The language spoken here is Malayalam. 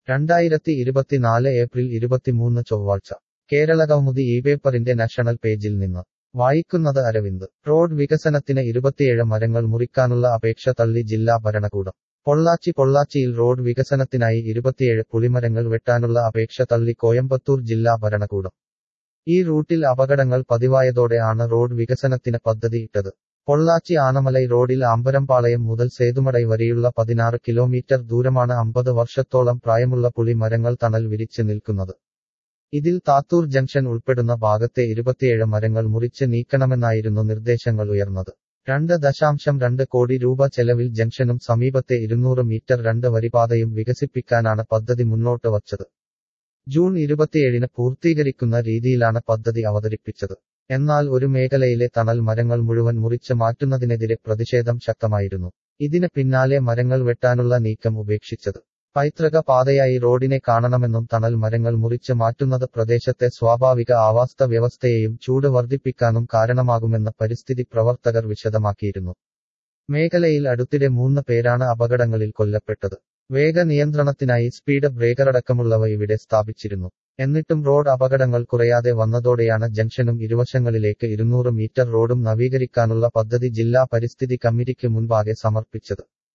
രണ്ടായിരത്തി ഇരുപത്തിനാല് ഏപ്രിൽ ഇരുപത്തിമൂന്ന് ചൊവ്വാഴ്ച കേരള കൗമുദി ഈ പേപ്പറിന്റെ നാഷണൽ പേജിൽ നിന്ന് വായിക്കുന്നത് അരവിന്ദ് റോഡ് വികസനത്തിന് ഇരുപത്തിയേഴ് മരങ്ങൾ മുറിക്കാനുള്ള അപേക്ഷ തള്ളി ജില്ലാ ഭരണകൂടം പൊള്ളാച്ചി പൊള്ളാച്ചിയിൽ റോഡ് വികസനത്തിനായി ഇരുപത്തിയേഴ് പുളിമരങ്ങൾ വെട്ടാനുള്ള അപേക്ഷ തള്ളി കോയമ്പത്തൂർ ജില്ലാ ഭരണകൂടം ഈ റൂട്ടിൽ അപകടങ്ങൾ പതിവായതോടെ ആണ് റോഡ് വികസനത്തിന് പദ്ധതിയിട്ടത് പൊള്ളാച്ചി ആനമലൈ റോഡിൽ അമ്പരംപാളയം മുതൽ സേതുമടൈ വരെയുള്ള പതിനാറ് കിലോമീറ്റർ ദൂരമാണ് അമ്പത് വർഷത്തോളം പ്രായമുള്ള പുളി മരങ്ങൾ തണൽ വിരിച്ച് നിൽക്കുന്നത് ഇതിൽ താത്തൂർ ജംഗ്ഷൻ ഉൾപ്പെടുന്ന ഭാഗത്തെ ഇരുപത്തിയേഴ് മരങ്ങൾ മുറിച്ച് നീക്കണമെന്നായിരുന്നു നിർദ്ദേശങ്ങൾ ഉയർന്നത് രണ്ട് ദശാംശം രണ്ട് കോടി രൂപ ചെലവിൽ ജംഗ്ഷനും സമീപത്തെ ഇരുന്നൂറ് മീറ്റർ രണ്ട് വരിപാതയും വികസിപ്പിക്കാനാണ് പദ്ധതി മുന്നോട്ട് വച്ചത് ജൂൺ ഇരുപത്തിയേഴിന് പൂർത്തീകരിക്കുന്ന രീതിയിലാണ് പദ്ധതി അവതരിപ്പിച്ചത് എന്നാൽ ഒരു മേഖലയിലെ തണൽ മരങ്ങൾ മുഴുവൻ മുറിച്ച് മാറ്റുന്നതിനെതിരെ പ്രതിഷേധം ശക്തമായിരുന്നു ഇതിന് പിന്നാലെ മരങ്ങൾ വെട്ടാനുള്ള നീക്കം ഉപേക്ഷിച്ചത് പൈതൃക പാതയായി റോഡിനെ കാണണമെന്നും തണൽ മരങ്ങൾ മുറിച്ച് മാറ്റുന്നത് പ്രദേശത്തെ സ്വാഭാവിക ആവാസ വ്യവസ്ഥയെയും ചൂട് വർദ്ധിപ്പിക്കാനും കാരണമാകുമെന്ന് പരിസ്ഥിതി പ്രവർത്തകർ വിശദമാക്കിയിരുന്നു മേഖലയിൽ അടുത്തിടെ മൂന്ന് പേരാണ് അപകടങ്ങളിൽ കൊല്ലപ്പെട്ടത് വേഗ നിയന്ത്രണത്തിനായി സ്പീഡ് ബ്രേക്കറടക്കമുള്ളവ ഇവിടെ സ്ഥാപിച്ചിരുന്നു എന്നിട്ടും റോഡ് അപകടങ്ങൾ കുറയാതെ വന്നതോടെയാണ് ജംഗ്ഷനും ഇരുവശങ്ങളിലേക്ക് ഇരുന്നൂറ് മീറ്റർ റോഡും നവീകരിക്കാനുള്ള പദ്ധതി ജില്ലാ പരിസ്ഥിതി കമ്മിറ്റിക്ക് മുൻപാകെ സമർപ്പിച്ചത്